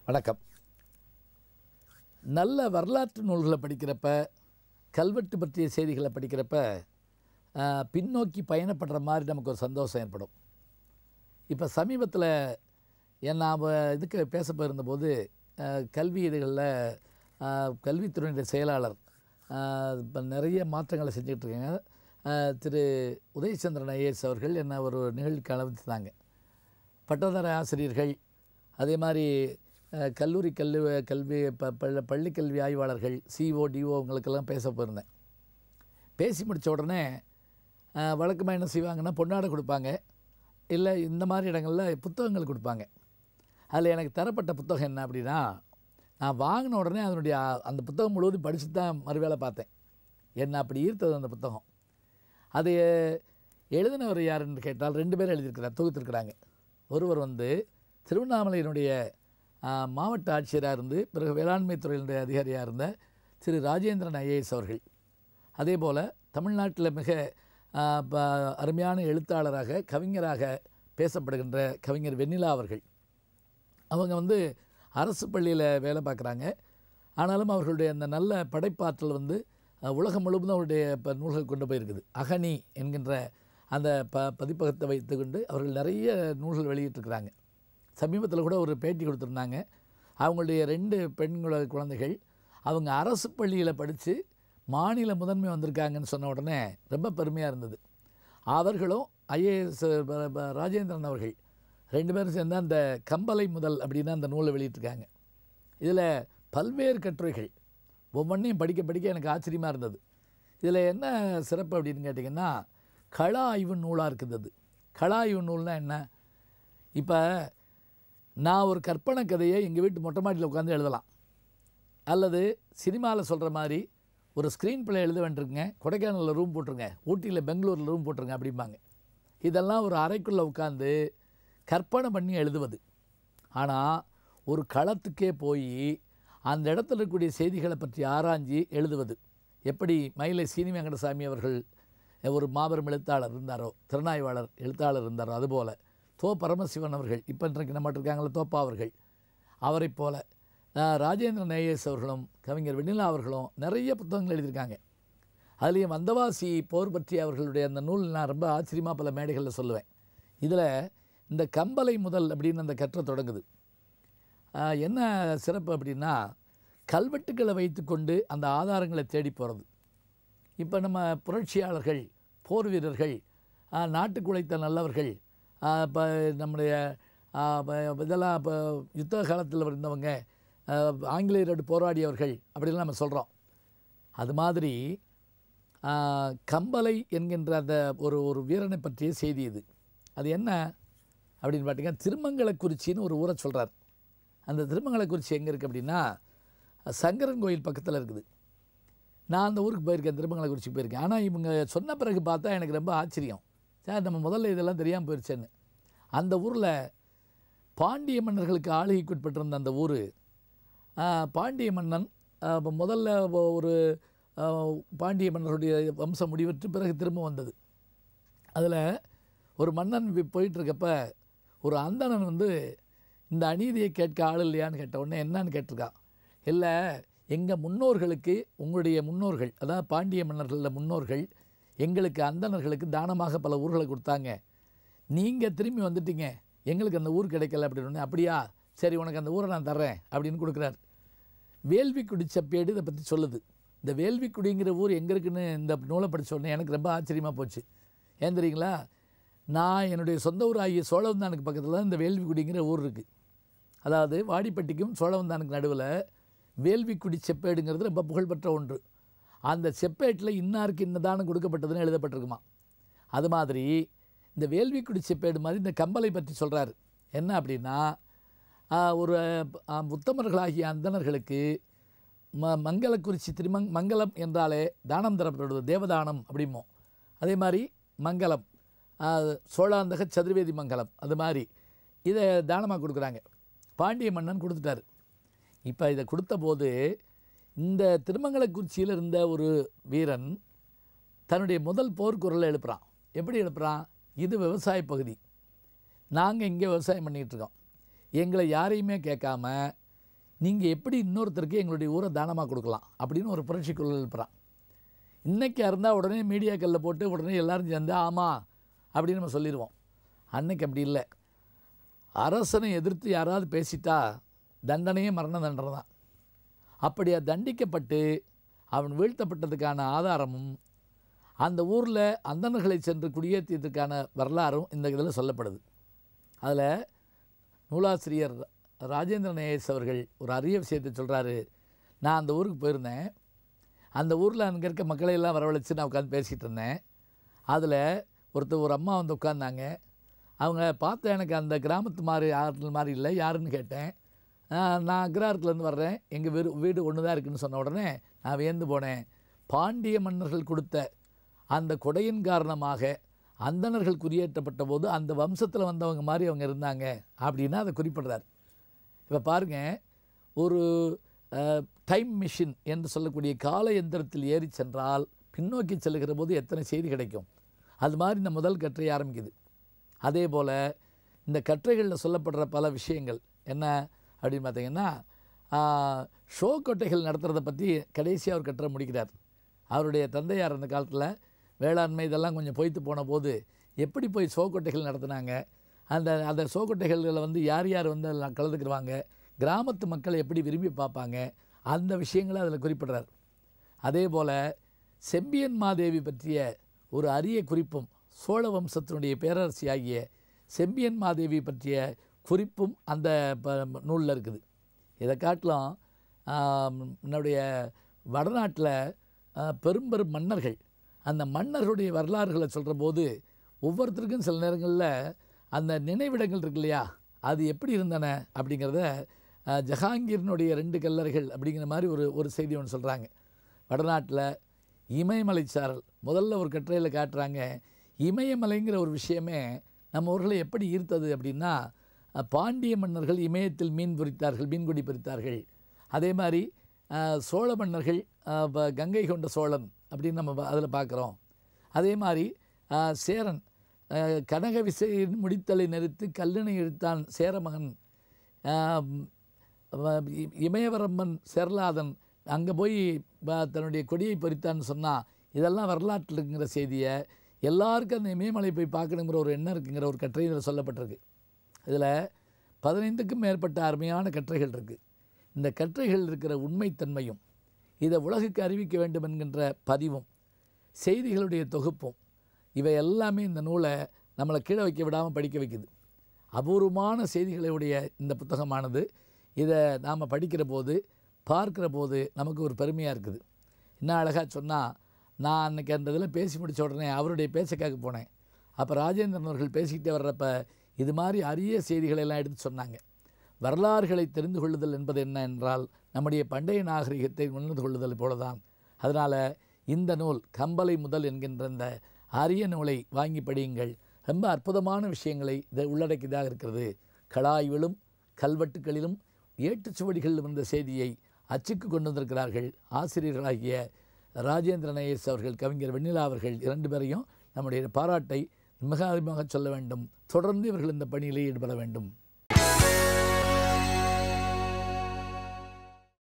வணக்கம் நல்ல வரலாற்று நூல்களை படிக்கிறப்ப கல்வெட்டு பற்றிய செய்திகளை படிக்கிறப்ப ஆஹ், பின்னோக்கி பயணப்படுற மாதிரி நமக்கு ஒரு சந்தோஷம் ஏற்படும் இப்போ சமீபத்தில் என் நாம் இதுக்கு பேச போயிருந்தபோது ஆஹ், கல்வி இதுகளில் ஆஹ், கல்வித்துறையினுடைய செயலாளர் இப்போ நிறைய மாற்றங்களை செஞ்சுக்கிட்டு இருக்காங்க ஆஹ், திரு உதயச்சந்திரன் ஐஏஎஸ் அவர்கள் என்ன ஒரு நிகழ்ச்சிக்கு அனுமதித்தாங்க பட்டதார ஆசிரியர்கள் அதே மாதிரி அஹ், கல்லூரி கல்வி கல்வி ப பள்ள பள்ளி கல்வி ஆய்வாளர்கள் சிஓ டிஓங்களுக்கெல்லாம் பேச போயிருந்தேன் பேசி முடித்த உடனே அஹ், வழக்கமாக என்ன செய்வாங்கன்னா பொன்னாடை கொடுப்பாங்க இல்லை இந்த மாதிரி இடங்களில் புத்தகங்கள் கொடுப்பாங்க அதில் எனக்கு தரப்பட்ட புத்தகம் என்ன அப்படின்னா நான் வாங்கின உடனே அதனுடைய அ- அந்த புத்தகம் முழுவதும் படித்து தான் மறுவேளை பார்த்தேன் என்ன அப்படி ஈர்த்தது அந்த புத்தகம் அது எழுதினவர் யாருன்னு கேட்டால் ரெண்டு பேரும் எழுதியிருக்கிறார் தொகுத்திருக்கிறாங்க ஒருவர் வந்து திருவண்ணாமலையினுடைய ஆ, மாவட்ட ஆட்சியராக இருந்து பிறகு வேளாண்மை துறையினுடைய அதிகாரியாக இருந்த திரு ராஜேந்திரன் ஐஏஎஸ் அவர்கள் அதே போல் தமிழ்நாட்டில் மிக ஆ, ப- அருமையான எழுத்தாளராக கவிஞராக பேசப்படுகின்ற கவிஞர் வெண்ணிலா அவர்கள் அவங்க வந்து அரசு பள்ளியில் வேலை பார்க்குறாங்க ஆனாலும் அவர்களுடைய அந்த நல்ல படைப்பாற்றல் வந்து அஹ், உலகம் முழுவதும் அவருடைய இப்போ நூல்கள் கொண்டு போயிருக்குது அகனி என்கின்ற அந்த ப பதிப்பகத்தை வைத்துக்கொண்டு அவர்கள் நிறைய நூல்கள் வெளியிட்டிருக்கிறாங்க சமீபத்தில் கூட ஒரு பேட்டி கொடுத்துருந்தாங்க அவங்களுடைய ரெண்டு பெண் குழ- குழந்தைகள் அவங்க அரசு பள்ளியில் படித்து மாநில முதன்மை வந்திருக்காங்கன்னு சொன்ன உடனே ரொம்ப பெருமையாக இருந்தது அவர்களும் ஐஏஎஸ் ராஜேந்திரன் அவர்கள் ரெண்டு பேரும் சேர்ந்து அந்த கம்பலை முதல் அப்படின்னு அந்த நூலை வெளியிட்டிருக்காங்க இதில் பல்வேறு கட்டுரைகள் ஒவ்வொன்றையும் படிக்க படிக்க எனக்கு ஆச்சரியமாக இருந்தது இதில் என்ன சிறப்பு அப்படின்னு கேட்டிங்கன்னா கள ஆய்வு நூலாக இருக்குது அது கள ஆய்வு நூல்னா என்ன இப்போ நான் ஒரு கற்பனை கதையை எங்கள் வீட்டு மொட்டை மாடியில் உட்காந்து எழுதலாம் அல்லது சினிமாவில் சொல்கிற மாதிரி ஒரு ஸ்க்ரீன் பிளே எழுத வேண்டியிருக்குங்க கொடைக்கானலில் ரூம் போட்டுருங்க ஊட்டியில் பெங்களூரில் ரூம் போட்டுருங்க அப்படிம்பாங்க இதெல்லாம் ஒரு அறைக்குள்ளே உட்காந்து கற்பனை பண்ணி எழுதுவது ஆனால் ஒரு களத்துக்கே போய் அந்த இடத்துல இருக்கக்கூடிய செய்திகளை பற்றி ஆராய்ஞ்சு எழுதுவது எப்படி மயிலை சீனி வெங்கடசாமி அவர்கள் ஒரு மாபெரும் எழுத்தாளர் இருந்தாரோ திறனாய்வாளர் எழுத்தாளர் இருந்தாரோ அதுபோல் தோ பரமசிவன் அவர்கள் இப்போ இன்றைக்கு நம்மகிட்ட இருக்காங்களே தோப்பா அவர்கள் அவரைப் போல அஹ், ராஜேந்திரன் ஐஏஎஸ் அவர்களும் கவிஞர் வெண்ணிலா அவர்களும் நிறைய புத்தகங்கள் எழுதியிருக்காங்க அதுலேயும் வந்தவாசி போர் பற்றி அவர்களுடைய அந்த நூல் நான் ரொம்ப ஆச்சரியமாக பல மேடைகளில் சொல்லுவேன் இதில் இந்த கம்பலை முதல் அப்படின்னு அந்த கற்ற தொடங்குது ஆஹ், என்ன சிறப்பு அப்படின்னா கல்வெட்டுக்களை வைத்துக்கொண்டு அந்த ஆதாரங்களை தேடி போகிறது இப்போ நம்ம புரட்சியாளர்கள் போர் வீரர்கள் ஆஹ், நாட்டுக்கு உழைத்த நல்லவர்கள் இப்போ நம்முடைய ஆஹ், ப- இதெல்லாம் இப்போ யுத்த காலத்தில் இருந்தவங்க ஆஹ், ஆங்கிலேயரோடு போராடியவர்கள் அப்படிலாம் நம்ம சொல்கிறோம் அது மாதிரி ஆஹ், கம்பலை என்கின்ற அந்த ஒரு ஒரு வீரனை பற்றிய செய்தி இது அது என்ன அப்படின்னு பார்த்தீங்கன்னா திருமங்கலக்குறிச்சின்னு ஒரு ஊரை சொல்கிறார் அந்த திருமங்கலக்குறிச்சி எங்கே இருக்குது அப்படின்னா சங்கரன் கோயில் பக்கத்தில் இருக்குது நான் அந்த ஊருக்கு போயிருக்கேன் திருமங்கலக்குறிச்சி போயிருக்கேன் ஆனால் இவங்க சொன்ன பிறகு பார்த்தா எனக்கு ரொம்ப ஆச்சரியம் சார் நம்ம முதல்ல இதெல்லாம் தெரியாமல் போயிடுச்சேன்னு அந்த ஊரில் பாண்டிய மன்னர்களுக்கு ஆளுகைக்குட்பட்டிருந்த அந்த ஊர் பாண்டிய மன்னன் ஆ, அப்ப முதல்ல ஒ- ஒரு ஆ, பாண்டிய மன்னருடைய வம்சம் முடிவற்று பிறகு திரும்ப வந்தது அதில் ஒரு மன்னன் வி- போயிட்டு இருக்கப்ப ஒரு அந்தணன் வந்து இந்த அநீதியை கேட்க ஆள் இல்லையான்னு கேட்ட உடனே என்னன்னு கேட்டிருக்கான் இல்லை எங்கள் முன்னோர்களுக்கு உங்களுடைய முன்னோர்கள் அதாவது பாண்டிய மன்னர்களில் முன்னோர்கள் எங்களுக்கு அந்தணர்களுக்கு தானமாக பல ஊர்களை கொடுத்தாங்க நீங்கள் திரும்பி வந்துட்டீங்க எங்களுக்கு அந்த ஊர் கிடைக்கல அப்படின்னு உடனே அப்படியா சரி உனக்கு அந்த ஊரை நான் தர்றேன் அப்படின்னு கொடுக்குறாரு வேள்விக்குடி செப்பேடு இதை பற்றி சொல்லுது இந்த வேள்விக்குடிங்கிற ஊர் எங்கே இருக்குன்னு இந்த நூலை படிச்ச உடனே எனக்கு ரொம்ப ஆச்சரியமாக போச்சு ஏன் தெரியுங்களா நான் என்னுடைய சொந்த ஊர் ஆகிய சோழவந்தானுக்கு பக்கத்தில் தான் இந்த வேள்விக்குடிங்கிற ஊர் இருக்குது அதாவது வாடிப்பட்டிக்கும் சோழவந்தானுக்கு நடுவில் வேள்விக்குடி செப்பேடுங்கிறது ரொம்ப புகழ்பெற்ற ஒன்று அந்த செப்பேட்டில் இன்னாருக்கு இன்ன தானம் கொடுக்கப்பட்டதுன்னு எழுதப்பட்டிருக்குமா அது மாதிரி இந்த வேள்விக்குடி செப்பேடு மாதிரி இந்த கம்பலை பற்றி சொல்கிறாரு என்ன அப்படின்னா ஆஹ், ஒரு ஆஹ், உத்தமர்களாகிய அந்தணர்களுக்கு ம மங்களக்குறிச்சி திருமங் மங்களம் என்றாலே தானம் தரப்படுவது தேவதானம் அப்படிமோ அதே மாதிரி மங்களம் ஆஹ், சோழாந்தக சதுர்வேதி மங்கலம் அது மாதிரி இதை தானமாக கொடுக்குறாங்க பாண்டிய மன்னன் கொடுத்துட்டாரு இப்போ இதை கொடுத்த போது இந்த திருமங்கலக்குறிச்சியில் இருந்த ஒரு வீரன் தன்னுடைய முதல் போர்க்குரலை எழுப்புறான் எப்படி எழுப்புறான் இது விவசாய பகுதி நாங்கள் இங்கே விவசாயம் பண்ணிகிட்டு இருக்கோம் எங்களை யாரையுமே கேட்காம நீங்கள் எப்படி இன்னொருத்தருக்கு எங்களுடைய ஊரை தானமாக கொடுக்கலாம் அப்படின்னு ஒரு புரட்சி குரல் எழுப்புறான் இன்றைக்கி இருந்தால் உடனே மீடியாக்களில் போட்டு உடனே எல்லாரும் சேர்ந்து ஆமாம் அப்படின்னு நம்ம சொல்லிடுவோம் அன்னைக்கு அப்படி இல்லை அரசனை எதிர்த்து யாராவது பேசிட்டா தண்டனையே மரண தண்டனை தான் அப்படியா தண்டிக்கப்பட்டு அவன் வீழ்த்தப்பட்டதுக்கான ஆதாரமும் அந்த ஊரில் அந்தணர்களை சென்று குடியேற்றியதுக்கான வரலாறும் இந்த இதில் சொல்லப்படுது அதில் நூலாசிரியர் ராஜேந்திர நேயஸ் அவர்கள் ஒரு அரிய விஷயத்தை சொல்கிறாரு நான் அந்த ஊருக்கு போயிருந்தேன் அந்த ஊரில் அங்கே இருக்க மக்களை எல்லாம் வரவழைச்சு நான் உட்காந்து பேசிகிட்டு இருந்தேன் அதில் ஒருத்தர் ஒரு அம்மா வந்து உட்காந்தாங்க அவங்க பார்த்த எனக்கு அந்த கிராமத்து மாதிரி ஆட்கள் மாதிரி இல்லை யாருன்னு கேட்டேன் "ஆஹ், நான் அக்ராரத்துலேருந்து வர்றேன் எங்கள் வீடு வீடு ஒன்று தான் இருக்குன்னு சொன்ன உடனே நான் வியந்து போனேன் பாண்டிய மன்னர்கள் கொடுத்த அந்த கொடையின் காரணமாக அந்தணர்கள் குடியேற்றப்பட்ட போது அந்த வம்சத்தில் வந்தவங்க மாதிரி அவங்க இருந்தாங்க அப்படின்னா அதை குறிப்பிடுறார் இப்போ பாருங்கள் ஒரு டைம் மிஷின் என்று சொல்லக்கூடிய கால எந்திரத்தில் ஏறி சென்றால் பின்னோக்கி செல்லுகிற போது எத்தனை செய்தி கிடைக்கும் அது மாதிரி இந்த முதல் கற்றை ஆரம்பிக்குது அதே போல் இந்த கற்றைகளில் சொல்லப்படுற பல விஷயங்கள் என்ன அப்படின்னு பார்த்தீங்கன்னா ஆஹ், ஷோ கொட்டைகள் நடத்துகிறத பற்றி கடைசியாக அவர் கட்டுரை முடிக்கிறார் அவருடைய தந்தையார் அந்த காலத்தில் வேளாண்மை இதெல்லாம் கொஞ்சம் பொய்த்து போன போது எப்படி போய் ஷோ கொட்டைகள் நடத்துனாங்க அந்த அந்த ஷோ கொட்டைகளில் வந்து யார் யார் வந்து அதில் கலந்துக்கிடுவாங்க கிராமத்து மக்கள் எப்படி விரும்பி பார்ப்பாங்க அந்த விஷயங்களை அதில் குறிப்பிடுறார் அதே போல் செம்பியன் மாதேவி பற்றிய ஒரு அரிய குறிப்பும் சோழ வம்சத்தினுடைய பேரரசி ஆகிய செம்பியன் மாதேவி பற்றிய குறிப்பும் அந்த நூலில் இருக்குது இதை காட்டிலும் ஆம், என்னுடைய வடநாட்டில் ஆ, பெரும் பெரும் மன்னர்கள் அந்த மன்னர்களுடைய வரலாறுகளை சொல்கிற போது ஒவ்வொருத்தருக்கும் சில நேரங்களில் அந்த நினைவிடங்கள் இருக்கு இல்லையா அது எப்படி இருந்தன அப்படிங்கிறத ஆ, ஜஹாங்கீரினுடைய ரெண்டு கல்லறைகள் அப்படிங்கிற மாதிரி ஒரு ஒரு செய்தி ஒன்று சொல்கிறாங்க வடநாட்டில் இமயமலைச்சாரல் முதல்ல ஒரு கட்டுரையில் காட்டுறாங்க இமயமலைங்கிற ஒரு விஷயமே நம்ம ஊர்களை எப்படி ஈர்த்தது அப்படின்னா அஹ், பாண்டிய மன்னர்கள் இமயத்தில் மீன் பொரித்தார்கள் மீன்குடி பொரித்தார்கள் அதே மாதிரி அஹ், சோழ மன்னர்கள் அஹ், ப- கங்கை கொண்ட சோழன் அப்படின்னு நம்ம அதில் பார்க்குறோம் அதே மாதிரி அஹ், சேரன் அஹ், கனக விசையின் முடித்தலை நிறுத்து கல்லினை இழுத்தான் சேரமகன் ஆம், வ- இ- இமயவரம்பன் சேரலாதன் அங்கே போய் ப- தன்னுடைய கொடியை பறித்தான்னு சொன்னால் இதெல்லாம் வரலாற்றில் இருக்குங்கிற செய்தியை எல்லாருக்கும் அந்த இமயமலை போய் பார்க்கணுங்கிற ஒரு எண்ணம் இருக்குங்கிற ஒரு கட்டுரை இதில் சொல்லப்பட்டிருக்கு இதில் பதினைந்துக்கும் மேற்பட்ட அருமையான கட்டுரைகள் இருக்குது இந்த கட்டுரைகள் இருக்கிற உண்மைத்தன்மையும் இதை உலகுக்கு அறிவிக்க வேண்டும் என்கின்ற பதிவும் செய்திகளுடைய தொகுப்பும் இவை எல்லாமே இந்த நூலை நம்மளை கீழே வைக்க விடாமல் படிக்க வைக்குது அபூர்வமான செய்திகளுடைய இந்த புத்தகமானது இதை நாம் படிக்கிற போது பார்க்கிற போது நமக்கு ஒரு பெருமையாக இருக்குது இன்னும் அழகாக சொன்னால் நான் அன்றைக்கி அந்த இதில் பேசி முடித்த உடனே அவருடைய பேச்சை கேட்க போனேன் அப்போ ராஜேந்திரன் அவர்கள் பேசிக்கிட்டே வர்றப்ப இது மாதிரி அரிய செய்திகளை எல்லாம் எடுத்து சொன்னாங்க வரலாறுகளை தெரிந்து கொள்ளுதல் என்பது என்ன என்றால் நம்முடைய பண்டைய நாகரிகத்தை உணர்ந்து கொள்ளுதல் போலதான் அதனால் இந்த நூல் கம்பலை முதல் என்கின்ற இந்த அரிய நூலை வாங்கி படியுங்கள் ரொம்ப அற்புதமான விஷயங்களை இதை உள்ளடக்கியதாக இருக்கிறது கலாய்விலும் கல்வெட்டுகளிலும் ஏட்டுச் சுவடிகளிலும் இருந்த செய்தியை அச்சுக்கு கொண்டு வந்திருக்கிறார்கள் ஆசிரியர்களாகிய ராஜேந்திர நேயஸ் அவர்கள் கவிஞர் வெண்ணிலா அவர்கள் இரண்டு பேரையும் நம்முடைய பாராட்டை மிக அதிகமாக சொல்ல வேண்டும் தொடர்ந்து இவர்கள் இந்த பணியிலே ஈடுபட வேண்டும்